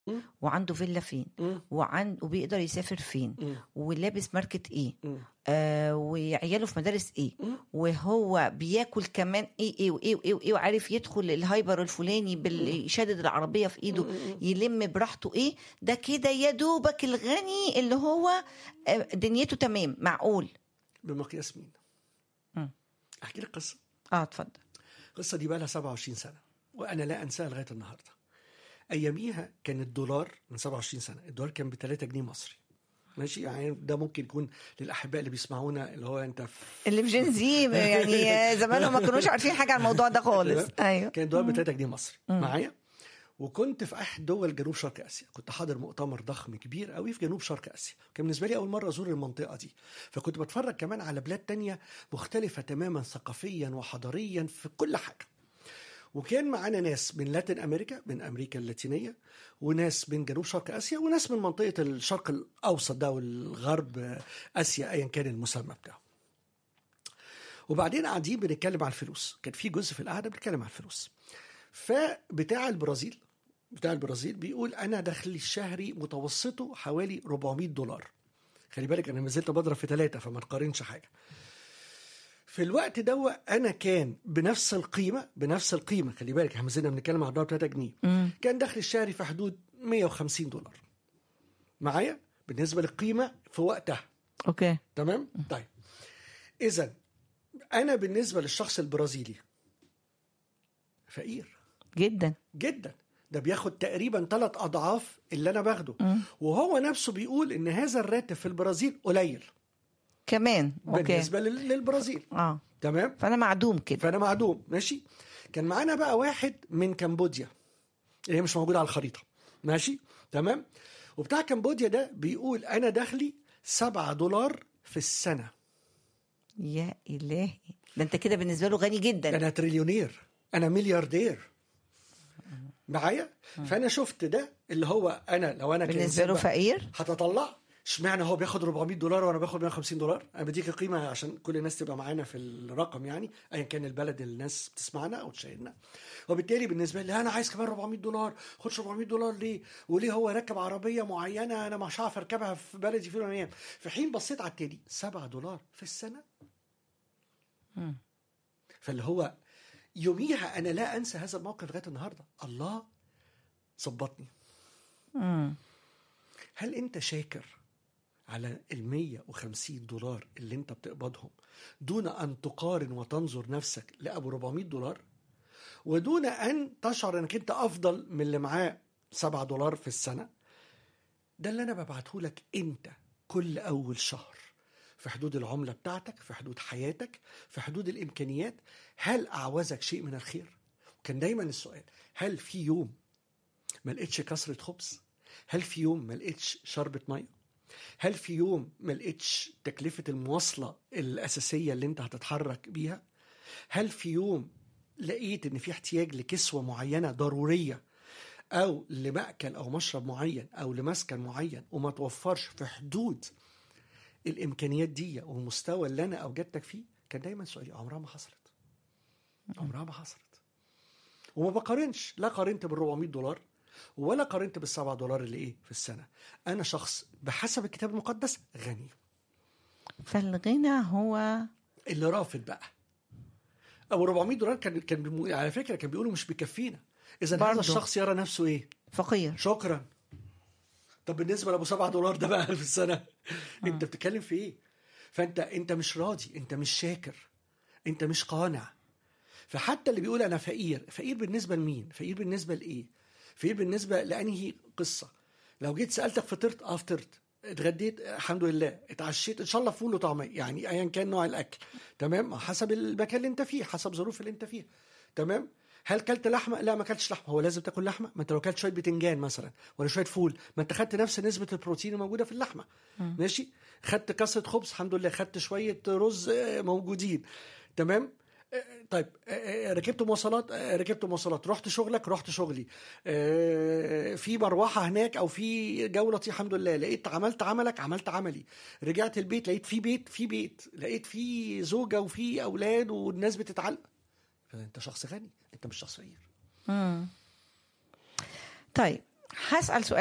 مم. وعنده فيلا فين مم. وعن وبيقدر يسافر فين مم. ولابس ماركة ايه مم. آه وعياله في مدارس ايه مم. وهو بياكل كمان ايه ايه وايه وايه وايه وعارف يدخل الهايبر الفلاني بال- يشدد العربيه في ايده يلم براحته ايه ده كده يا دوبك الغني اللي هو آه، دنيته تمام معقول بمقياس مين؟ مم. احكي لك قصه اه اتفضل القصه دي بقى لها 27 سنه وانا لا انساها لغايه النهارده اياميها كان الدولار من 27 سنه الدولار كان ب 3 جنيه مصري ماشي يعني ده ممكن يكون للاحباء اللي بيسمعونا اللي هو انت في اللي في جين زي يعني زمان ما كانوش عارفين حاجه عن الموضوع ده خالص ايوه كان الدولار ب 3 جنيه مصري معايا وكنت في احد دول جنوب شرق اسيا كنت حاضر مؤتمر ضخم كبير قوي في جنوب شرق اسيا كان بالنسبه لي اول مره ازور المنطقه دي فكنت بتفرج كمان على بلاد تانية مختلفه تماما ثقافيا وحضاريا في كل حاجه وكان معانا ناس من لاتين امريكا من امريكا اللاتينيه وناس من جنوب شرق اسيا وناس من منطقه الشرق الاوسط ده والغرب اسيا ايا كان المسمى بتاعه وبعدين قاعدين بنتكلم على الفلوس كان في جزء في القعده بنتكلم على الفلوس فبتاع البرازيل بتاع البرازيل بيقول انا دخلي الشهري متوسطه حوالي 400 دولار خلي بالك انا ما زلت بضرب في ثلاثه فما نقارنش حاجه في الوقت ده انا كان بنفس القيمه بنفس القيمه خلي بالك احنا ما زلنا بنتكلم على دولار 3 جنيه كان دخلي الشهري في حدود 150 دولار معايا بالنسبه للقيمه في وقتها اوكي تمام طيب اذا انا بالنسبه للشخص البرازيلي فقير جدا جدا ده بياخد تقريبا ثلاث اضعاف اللي انا باخده وهو نفسه بيقول ان هذا الراتب في البرازيل قليل كمان اوكي بالنسبه لل- للبرازيل اه تمام فانا معدوم كده فانا معدوم ماشي كان معانا بقى واحد من كمبوديا اللي هي مش موجوده على الخريطه ماشي تمام وبتاع كمبوديا ده بيقول انا دخلي 7 دولار في السنه يا الهي ده انت كده بالنسبه له غني جدا انا تريليونير انا ملياردير معايا فانا شفت ده اللي هو انا لو انا بالنسبه له كإنسان بقى فقير هتطلع اشمعنى هو بياخد 400 دولار وانا باخد 150 دولار انا بديك القيمه عشان كل الناس تبقى معانا في الرقم يعني ايا كان البلد اللي الناس بتسمعنا او تشاهدنا وبالتالي بالنسبه لي انا عايز كمان 400 دولار خدش 400 دولار ليه وليه هو راكب عربيه معينه انا مش هعرف اركبها في بلدي في الايام في حين بصيت على التاني 7 دولار في السنه فاللي هو يوميها انا لا انسى هذا الموقف لغايه النهارده الله ظبطني مم. هل انت شاكر على ال 150 دولار اللي انت بتقبضهم دون ان تقارن وتنظر نفسك لابو 400 دولار ودون ان تشعر انك انت افضل من اللي معاه 7 دولار في السنه ده اللي انا ببعته لك انت كل اول شهر في حدود العمله بتاعتك في حدود حياتك في حدود الامكانيات هل اعوزك شيء من الخير وكان دايما السؤال هل في يوم ما لقيتش كسرة خبز هل في يوم ما لقيتش شربة مية هل في يوم ما لقيتش تكلفة المواصلة الأساسية اللي أنت هتتحرك بيها هل في يوم لقيت إن في احتياج لكسوة معينة ضرورية أو لمأكل أو مشرب معين أو لمسكن معين وما توفرش في حدود الإمكانيات دي والمستوى اللي أنا أوجدتك فيه كان دايما سؤالي عمرها ما حصلت عمرها ما حصلت وما بقارنش لا قارنت بال 400 دولار ولا قارنت بال 7 دولار اللي ايه في السنه انا شخص بحسب الكتاب المقدس غني فالغنى هو اللي رافض بقى ابو 400 دولار كان كان بيمو... على فكره كان بيقولوا مش بيكفينا اذا هذا برضه. الشخص يرى نفسه ايه فقير شكرا طب بالنسبه لابو 7 دولار ده بقى في السنه انت بتتكلم في ايه فانت انت مش راضي انت مش شاكر انت مش قانع فحتى اللي بيقول انا فقير فقير بالنسبه لمين فقير بالنسبه لايه فقير بالنسبه لانهي قصه لو جيت سالتك فطرت اه فطرت اتغديت آه، الحمد لله اتعشيت ان شاء الله فول وطعميه يعني ايا كان نوع الاكل تمام حسب المكان اللي انت فيه حسب الظروف اللي انت فيها تمام هل كلت لحمه لا ما كلتش لحمه هو لازم تاكل لحمه ما انت لو كلت شويه بتنجان مثلا ولا شويه فول ما انت خدت نفس نسبه البروتين الموجوده في اللحمه ماشي خدت كسره خبز الحمد لله خدت شويه رز آه، موجودين تمام آه، طيب آه، آه، ركبت مواصلات آه، ركبت مواصلات رحت شغلك رحت شغلي آه، في مروحه هناك او في جو لطيف الحمد لله لقيت عملت عملك عملت عملي رجعت البيت لقيت في بيت في بيت لقيت في زوجه وفي اولاد والناس بتتعلق فانت شخص غني انت مش شخص فقير مم. طيب هسال سؤال